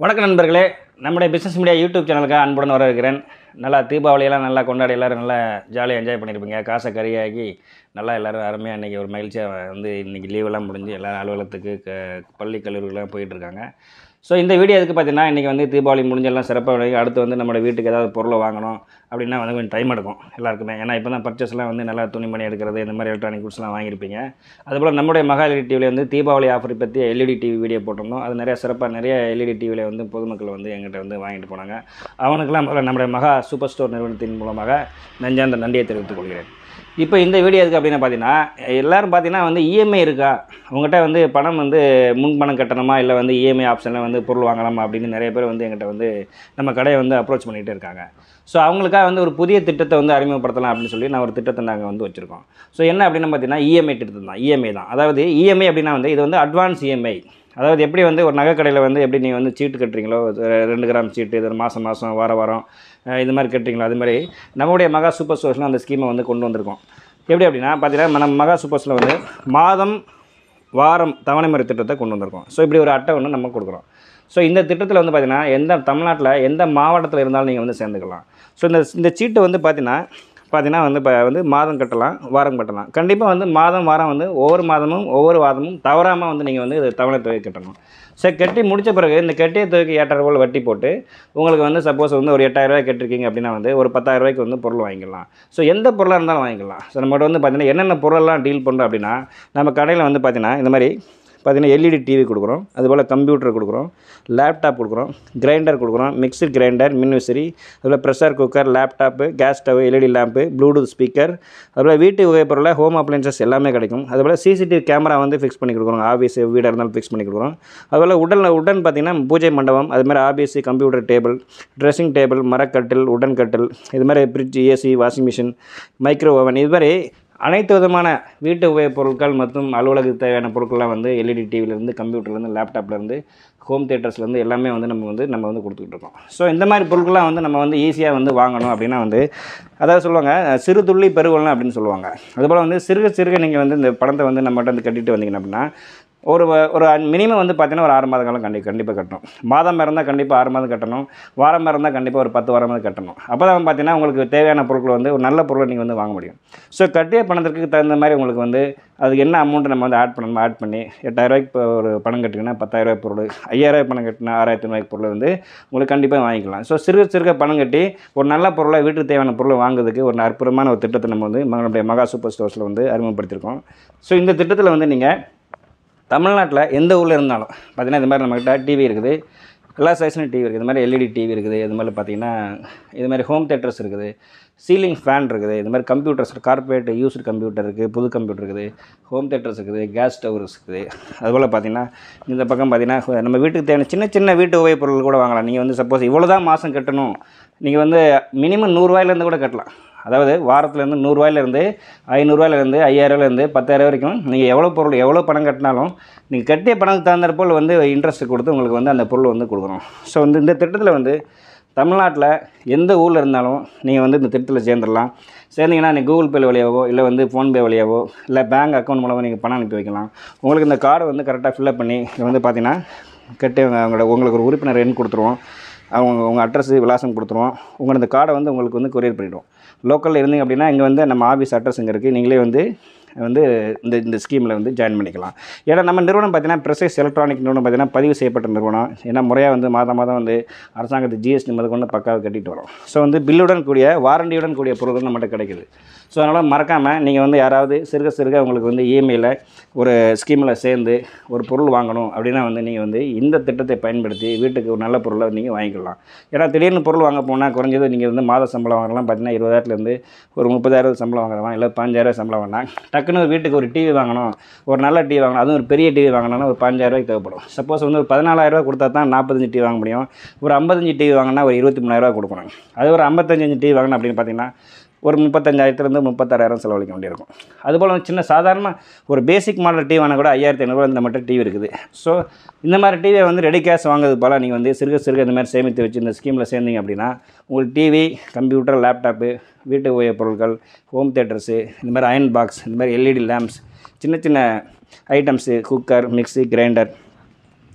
வணக்கம் நண்பர்களே நம்முடைய பிஸ்னஸ் மீடியா யூடியூப் சேனலுக்கு அன்புடன் வரவேற்கிறேன் நல்லா தீபாவளியெல்லாம் நல்லா கொண்டாடி எல்லோரும் நல்லா ஜாலியாக என்ஜாய் பண்ணியிருப்பீங்க காசை கறியாக்கி நல்லா எல்லோரும் அருமையாக இன்றைக்கி ஒரு மகிழ்ச்சியாக வந்து இன்றைக்கி லீவெல்லாம் முடிஞ்சு எல்லோரும் அலுவலகத்துக்கு க பள்ளி கல்லூரிகள்லாம் போயிட்டுருக்காங்க ஸோ இந்த வீடியோ எதுக்கு பார்த்தீங்கன்னா இன்றைக்கி வந்து தீபாவளி முடிஞ்செல்லாம் சிறப்பாக விளையும் அடுத்து வந்து நம்மளோட வீட்டுக்கு ஏதாவது பொருளை வாங்கணும் அப்படின்னா வந்து கொஞ்சம் டைம் எடுக்கும் எல்லாருக்குமே ஏன்னா இப்போ தான் பர்ச்சேஸ்லாம் வந்து நல்லா துணிமணி எடுக்கிறது இந்த மாதிரி எலக்ட்ரானிக் குட்ஸ்லாம் வாங்கியிருப்பீங்க அதுபோல் நம்முடைய மகா எல்இடி டிவியில் வந்து தீபாவளி ஆஃபர் பற்றி எல்இடி டிவி வீடியோ போட்டிருந்தோம் அது நிறைய சிறப்பாக நிறைய எல்இடி டிவியில் வந்து பொதுமக்கள் வந்து எங்கிட்ட வந்து வாங்கிட்டு போனாங்க அவனுக்கெல்லாம் முதல்ல நம்முடைய மகா சூப்பர் ஸ்டோர் நிறுவனத்தின் மூலமாக நெஞ்சார்ந்த நன்றியை தெரிவித்துக் கொள்கிறேன் இப்போ இந்த வீடியோ எதுக்கு அப்படின்னு பார்த்தீங்கன்னா எல்லோரும் பார்த்தீங்கன்னா வந்து இஎம்ஐ இருக்கா உங்கள்கிட்ட வந்து பணம் வந்து முன் பணம் கட்டணுமா இல்லை வந்து இஎம்ஐ ஆப்ஷனில் வந்து பொருள் வாங்கலாமா அப்படின்னு நிறைய பேர் வந்து எங்கிட்ட வந்து நம்ம கடையை வந்து அப்ரோச் பண்ணிகிட்டே இருக்காங்க ஸோ அவங்களுக்காக வந்து ஒரு புதிய திட்டத்தை வந்து அறிமுகப்படுத்தலாம் அப்படின்னு சொல்லி நான் ஒரு திட்டத்தை நாங்கள் வந்து வச்சுருக்கோம் ஸோ என்ன அப்படின்னு பார்த்தீங்கன்னா இஎம்ஐ திட்டம் தான் இஎம்ஐ தான் அதாவது இஎம்ஐ அப்படின்னா வந்து இது வந்து அட்வான்ஸ் இஎம்ஐ அதாவது எப்படி வந்து ஒரு நகை கடையில் வந்து எப்படி நீங்கள் வந்து சீட்டு கட்டுறீங்களோ ஒரு ரெண்டு கிராம் சீட்டு இது மாதம் மாதம் வார வாரம் அஹ் இது மாதிரி கட்டுறீங்களோ அது மாதிரி நம்முடைய மகா சூப்பர் ஸ்டோர்ஸில் அந்த ஸ்கீமை வந்து கொண்டு வந்திருக்கோம் எப்படி அப்படின்னா பார்த்தீங்கன்னா நம்ம மகா சூப்பர் ஸ்டோர்ஸில் வந்து மாதம் வாரம் தவணை முறை திட்டத்தை கொண்டு வந்திருக்கோம் ஸோ இப்படி ஒரு அட்டை ஒன்று நம்ம கொடுக்குறோம் ஸோ இந்த திட்டத்தில் வந்து பார்த்திங்கன்னா எந்த தமிழ்நாட்டில் எந்த மாவட்டத்தில் இருந்தாலும் நீங்கள் வந்து சேர்ந்துக்கலாம் ஸோ இந்த இந்த சீட்டு வந்து பார்த்தீங்கன்னா பார்த்தீங்கன்னா வந்து இப்போ வந்து மாதம் கட்டலாம் வாரம் கட்டலாம் கண்டிப்பாக வந்து மாதம் வாரம் வந்து ஒவ்வொரு மாதமும் ஒவ்வொரு வாரமும் தவறாமல் வந்து நீங்கள் வந்து இது தவணை தொகை கட்டணும் சரி கட்டி முடித்த பிறகு இந்த கட்டிய தொகைக்கு ஏற்ற போல் வட்டி போட்டு உங்களுக்கு வந்து சப்போஸ் வந்து ஒரு எட்டாயிரரூவாய் கட்டிருக்கீங்க அப்படின்னா வந்து ஒரு பத்தாயிரம் ரூபாய்க்கு வந்து பொருள் வாங்கிக்கலாம் ஸோ எந்த பொருளாக இருந்தாலும் வாங்கிக்கலாம் ஸோ நம்மகிட்ட வந்து பார்த்தீங்கன்னா என்னென்ன பொருளெல்லாம் டீல் பண்ணுறோம் அப்படின்னா நம்ம கடையில் வந்து பார்த்தீங்கன்னா இந்த மாதிரி பார்த்தீங்கன்னா எல்இடி டிவி கொடுக்குறோம் அதுபோல் கம்ப்யூட்டர் கொடுக்குறோம் லேப்டாப் கொடுக்குறோம் கிரைண்டர் கொடுக்குறோம் மிக்சர் கிரைண்டர் மின்விசிறி அதுபோல் pressure cooker laptop gas stove LED lamp Bluetooth speaker அதுபோல் வீட்டு உபயோகப்பொருளில் ஹோம் அப்ளைன்சஸ் எல்லாமே கிடைக்கும் அதுபோல் சிசிடிவி கேமரா வந்து ஃபிக்ஸ் பண்ணி கொடுக்குறோம் ஆஃபீஸ் வீடாக இருந்தாலும் ஃபிக்ஸ் பண்ணி கொடுக்குறோம் அதுபோல் உடன் உடன் பார்த்திங்கன்னா பூஜை மண்டபம் அது மாதிரி office computer table dressing table மரக்கட்டில் உடன் கட்டில் இது மாதிரி fridge AC washing machine micro oven இது மாதிரி அனைத்து விதமான வீட்டு உபயோகப் பொருட்கள் மற்றும் அலுவலகத்துக்கு தேவையான பொருட்கள்லாம் வந்து எல்இடி டிவிலேருந்து கம்ப்யூட்டர்லேருந்து லேப்டாப்லேருந்து ஹோம் தேட்டர்ஸ்லேருந்து எல்லாமே வந்து நம்ம வந்து நம்ம வந்து கொடுத்துக்கிட்டு இருக்கோம் ஸோ இந்த மாதிரி பொருட்கள்லாம் வந்து நம்ம வந்து ஈஸியாக வந்து வாங்கணும் அப்படின்னா வந்து அதாவது சொல்லுவாங்க சிறு துள்ளி பெருவெள்ளம் அப்படின்னு சொல்லுவாங்க அதுபோல் வந்து சிறுக சிறுக நீங்கள் வந்து இந்த பணத்தை வந்து நம்மகிட்ட வந்து கட்டிட்டு வந்தீங்க அப்படின்னா ஒரு வ- ஒரு மினிமம் வந்து பார்த்தீங்கன்னா ஒரு ஆறு மாத காலம் கண்டி கண்டிப்பாக கட்டணும் மாதம் இருந்தால் கண்டிப்பாக ஆறு மாதம் கட்டணும் வாரம் இருந்தால் கண்டிப்பாக ஒரு பத்து வாரமாவது கட்டணும் அப்போ தான் பார்த்தீங்கன்னா உங்களுக்கு தேவையான பொருட்கள் வந்து ஒரு நல்ல பொருளை நீங்கள் வந்து வாங்க முடியும் ஸோ கட்டிய பணத்திற்கு தகுந்த மாதிரி உங்களுக்கு வந்து அதுக்கு என்ன அமௌண்ட்டு நம்ம வந்து ஆட் பண்ணணும் ஆட் பண்ணி எட்டாயிரரூவாய்க்கு இப்போ ஒரு பணம் கட்டிங்கன்னா பத்தாயிரரூபாய் பொருள் ஐயாயிரரூபாய் பணம் கட்டினா ஆறாயிரத்தி ரூபாய்க்கு பொருள் வந்து உங்களுக்கு கண்டிப்பாக வாங்கிக்கலாம் ஸோ சிறுக சிறுக பணம் கட்டி ஒரு நல்ல பொருளை வீட்டுக்கு தேவையான பொருளை வாங்குறதுக்கு ஒரு அற்புதமான ஒரு திட்டத்தை நம்ம வந்து நம்மளுடைய மகா சூப்பர் ஸ்டோர்ஸில் வந்து அறிமுகப்படுத்தியிருக்கோம் ஸோ இந்த திட்டத்தில் வந்து நீங்கள் தமிழ்நாட்டில் எந்த ஊரில் இருந்தாலும் பார்த்தீங்கன்னா இது மாதிரி நம்மக்கிட்ட டிவி இருக்குது எல்லா சைஸ்லையும் டிவி இருக்குது இது மாதிரி எல்இடி டிவி இருக்குது இது மாதிரி பார்த்தீங்கன்னா இது மாதிரி ஹோம் தேட்டர்ஸ் இருக்குது சீலிங் ஃபேன் இருக்குது இது மாதிரி கம்ப்யூட்டர்ஸ் கார்பரேட் யூஸ்டு கம்ப்யூட்டர் இருக்குது புது கம்ப்யூட்டர் இருக்குது ஹோம் தேட்டர்ஸ் இருக்குது கேஸ் ஸ்டவ்ஸ் இருக்குது அதுபோல் பார்த்தீங்கன்னா இந்த பக்கம் பார்த்தீங்கன்னா நம்ம வீட்டுக்கு தேவையான சின்ன சின்ன வீட்டு உபயோகப் பொருள் கூட வாங்கலாம் நீங்கள் வந்து சப்போஸ் இவ்வளோ தான் மாதம் கட்டணும் நீங்கள் வந்து மினிமம் நூறுரூவாயிலேருந்து கூட கட்டலாம் அதாவது வாரத்துலேருந்து நூறுரூவாயிலேருந்து ஐநூறுரூவாயிலேருந்து ஐயாயிரூவாயிலேருந்து பத்தாயிரம் வரைக்கும் நீங்கள் எவ்வளோ பொருள் எவ்வளோ பணம் கட்டினாலும் நீங்கள் கட்டிய பணத்துக்கு தகுந்த போல் வந்து இன்ட்ரெஸ்ட் கொடுத்து உங்களுக்கு வந்து அந்த பொருள் வந்து கொடுக்குறோம் ஸோ வந்து இந்த திட்டத்தில் வந்து தமிழ்நாட்டில் எந்த ஊரில் இருந்தாலும் நீங்கள் வந்து இந்த திட்டத்தில் சேர்ந்துடலாம் சேர்ந்தீங்கன்னா நீங்கள் கூகுள் பே வழியாவோ இல்லை வந்து ஃபோன்பே வழியாவோ இல்லை பேங்க் அக்கௌண்ட் மூலமாக நீங்கள் பணம் அனுப்பி வைக்கலாம் உங்களுக்கு இந்த கார்டை வந்து கரெக்டாக ஃபில்அப் பண்ணி இது வந்து பார்த்தீங்கன்னா கட்டி அவங்களோட உங்களுக்கு ஒரு உறுப்பினர் எண் கொடுத்துருவோம் அவங்க உங்கள் அட்ரஸ் விலாசம் கொடுத்துருவோம் உங்களோட இந்த கார்டை வந்து உங்களுக்கு வந்து கொரியர் பண்ணிவிடுவோம் லோக்கலில் இருந்தீங்க அப்படின்னா இங்கே வந்து நம்ம ஆஃபீஸ் அட்ரஸ் இங்கே இருக்குது நீங்களே வந்து வந்து இந்த இந்த ஸ்கீமில் வந்து ஜாயின் பண்ணிக்கலாம் ஏன்னா நம்ம நிறுவனம் பார்த்தீங்கன்னா ப்ரெசஸ் எலக்ட்ரானிக் நிறுவனம் பார்த்தீங்கன்னா பதிவு செய்யப்பட்ட நிறுவனம் ஏன்னா முறையாக வந்து மாதம் மாதம் வந்து அரசாங்கத்து ஜிஎஸ்டி முதல் கொண்டு பக்காவை கட்டிட்டு வரோம் ஸோ வந்து பில்லுடன் கூடிய வாரண்டியுடன் கூடிய பொருட்கள் நம்மகிட்ட கிடைக்குது ஸோ அதனால் மறக்காமல் நீங்கள் வந்து யாராவது சிறுக சிறுக உங்களுக்கு வந்து இஎம்ஐயில் ஒரு ஸ்கீமில் சேர்ந்து ஒரு பொருள் வாங்கணும் அப்படின்னா வந்து நீங்கள் வந்து இந்த திட்டத்தை பயன்படுத்தி வீட்டுக்கு ஒரு நல்ல பொருளை நீங்கள் வாங்கிக்கலாம் ஏன்னா திடீர்னு பொருள் வாங்க போனால் குறைஞ்சது நீங்கள் வந்து மாத சம்பளம் வாங்கலாம் பார்த்தீங்கன்னா இருபதாயிரத்துலேருந்து ஒரு முப்பதாயிரம் சம்பளம் வாங்கலாம் இல்லை பதினஞ்சாயிரம் சம்பளம் வாங்கலாம் டக்குன்னு ஒரு வீட்டுக்கு ஒரு டிவி வாங்கணும் ஒரு நல்ல டிவி வாங்கணும் அதுவும் ஒரு பெரிய டிவி வாங்கணும்னா ஒரு பதினஞ்சாயிரரூவாய்க்கு தேவைப்படும் சப்போஸ் வந்து ஒரு பதினாலாயிரரூவா கொடுத்தா தான் நாற்பத்தஞ்சு டிவி வாங்க முடியும் ஒரு ஐம்பத்தஞ்சு டிவி வாங்கினா ஒரு இருபத்தி மூணாயிரரூவா கொடுக்கணும் அது ஒரு ஐம்பத்தஞ்சு டிவி வாங்கணும் அப்படின்னு பார்த்தீங்கன்னா ஒரு முப்பத்தஞ்சாயிரத்துலேருந்து முப்பத்தாறாயிரம் செலவழிக்க வேண்டியிருக்கும் அதுபோல் வந்து சின்ன சாதாரண ஒரு பேசிக் மாடல் டிவி வாங்கினா கூட ஐயாயிரத்தி ஐநூறுரூவா இந்த மட்டும் டிவி இருக்குது ஸோ இந்த மாதிரி டிவியை வந்து ரெடி கேஷ் வாங்குறது போல் நீங்கள் வந்து சிறுக சிறுக இந்த மாதிரி சேமித்து வச்சு இந்த ஸ்கீமில் சேர்ந்தீங்க அப்படின்னா உங்களுக்கு டிவி கம்ப்யூட்டர் லேப்டாப்பு வீட்டு உபயோகப் பொருட்கள் ஹோம் தேட்டர்ஸு இந்த மாதிரி அயன் பாக்ஸ் இந்த மாதிரி எல்இடி லேம்ப்ஸ் சின்ன சின்ன ஐட்டம்ஸு குக்கர் மிக்ஸி கிரைண்டர்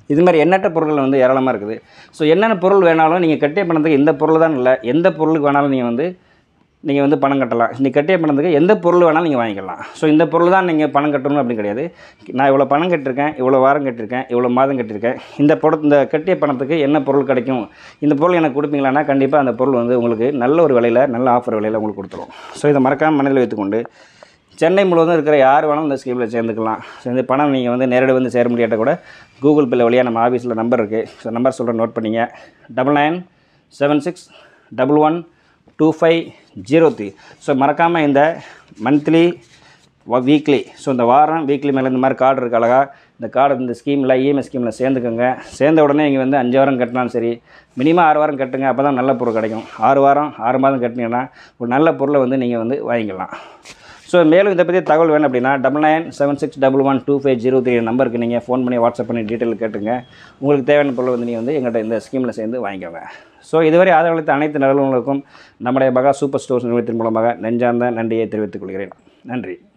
இது மாதிரி எண்ணற்ற பொருட்கள் வந்து ஏராளமாக இருக்குது ஸோ என்னென்ன பொருள் வேணாலும் நீங்கள் கட்டிய பணத்துக்கு இந்த பொருள் தான் இல்லை எந்த பொருளுக்கு வேணாலும் நீங்கள் வந்து நீங்கள் வந்து பணம் கட்டலாம் நீ கட்டிய பணத்துக்கு எந்த பொருள் வேணாலும் நீங்கள் வாங்கிக்கலாம் ஸோ இந்த பொருள் தான் நீங்கள் பணம் கட்டணும் அப்படி கிடையாது நான் இவ்வளோ பணம் கட்டிருக்கேன் இவ்வளோ வாரம் கட்டியிருக்கேன் இவ்வளோ மாதம் கட்டியிருக்கேன் இந்த பொருள் இந்த கட்டிய பணத்துக்கு என்ன பொருள் கிடைக்கும் இந்த பொருள் எனக்கு கொடுப்பீங்களான்னா கண்டிப்பாக அந்த பொருள் வந்து உங்களுக்கு நல்ல ஒரு விலையில் நல்ல ஆஃபர் விலையில் உங்களுக்கு கொடுத்துரும் ஸோ இதை மறக்காமல் மனதில் வைத்துக்கொண்டு சென்னை முழுவதும் இருக்கிற யார் வேணாலும் இந்த ஸ்கீமில் சேர்ந்துக்கலாம் ஸோ இந்த பணம் நீங்கள் வந்து நேரடி வந்து சேர முடியாட்ட கூட கூகுள் பேல வழியாக நம்ம ஆஃபீஸில் நம்பர் இருக்குது ஸோ நம்பர் சொல்கிறேன் நோட் பண்ணிங்க double nine seven six double one two five zero three so மறக்காமல் இந்த மந்த்லி வீக்லி ஸோ இந்த வாரம் வீக்லி மேலே இந்த மாதிரி கார்டு இருக்கு அழகா இந்த கார்டு இந்த ஸ்கீமில் இஎம்ஐ ஸ்கீமில் சேர்ந்துக்கோங்க சேர்ந்த உடனே நீங்கள் வந்து அஞ்சு வாரம் கட்டினாலும் சரி மினிமம் ஆறு வாரம் கட்டுங்க அப்போ தான் நல்ல பொருள் கிடைக்கும் ஆறு வாரம் ஆறு மாதம் கட்டினீங்கன்னா ஒரு நல்ல பொருளை வந்து நீங்கள் வந்து வாங்கிக்கலாம் ஸோ மேலும் இதை பற்றி தகவல் வேணும் அப்படின்னா double nine seven six double one two five zero three நம்பருக்கு நீங்கள் ஃபோன் பண்ணி வாட்ஸ்அப் பண்ணி டீட்டெயில் கேட்டுங்க உங்களுக்கு தேவையான பொருள் வந்து நீங்கள் வந்து எங்கள்கிட்ட இந்த ஸ்கீமில் சேர்ந்து வாங்கிக்கோங்க ஸோ இதுவரை ஆதரவளித்த அனைத்து நிறுவனங்களுக்கும் நம்முடைய பகா சூப்பர் ஸ்டோர்ஸ் நிறுவனத்தின் மூலமாக நெஞ்சார்ந்த நன்றியை தெரிவித்துக் கொள்கிறேன் நன்றி